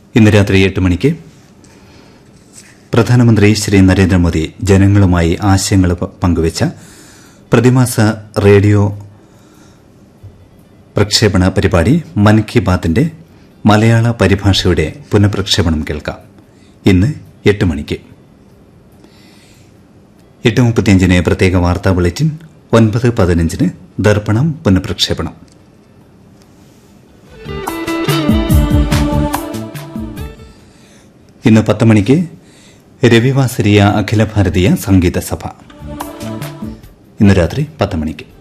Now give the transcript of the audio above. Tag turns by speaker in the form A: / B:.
A: ഇന്ന് രാത്രി എട്ട് മണിക്ക് പ്രധാനമന്ത്രി ശ്രീ നരേന്ദ്രമോദി ജനങ്ങളുമായി ആശയങ്ങൾ പ- പങ്കുവച്ച പ്രതിമാസ റേഡിയോ പ്രക്ഷേപണ പരിപാടി മൻ കി ബാത്തിന്റെ മലയാള പരിഭാഷയുടെ പുനഃപ്രക്ഷേപണം കേൾക്കാം ഇന്ന് എട്ട് മണിക്ക് എട്ട് മുപ്പത്തിയഞ്ചിന് പ്രത്യേക വാർത്താ ബുള്ളറ്റിൻ ഒൻപത് പതിനഞ്ചിന് ദർപ്പണം പുനഃപ്രക്ഷേപണം ഇന്ന് പത്ത് മണിക്ക് രവിവാസരിയ അഖില ഭാരതീയ സംഗീത സഭ ഇന്ന് രാത്രി പത്ത് മണിക്ക്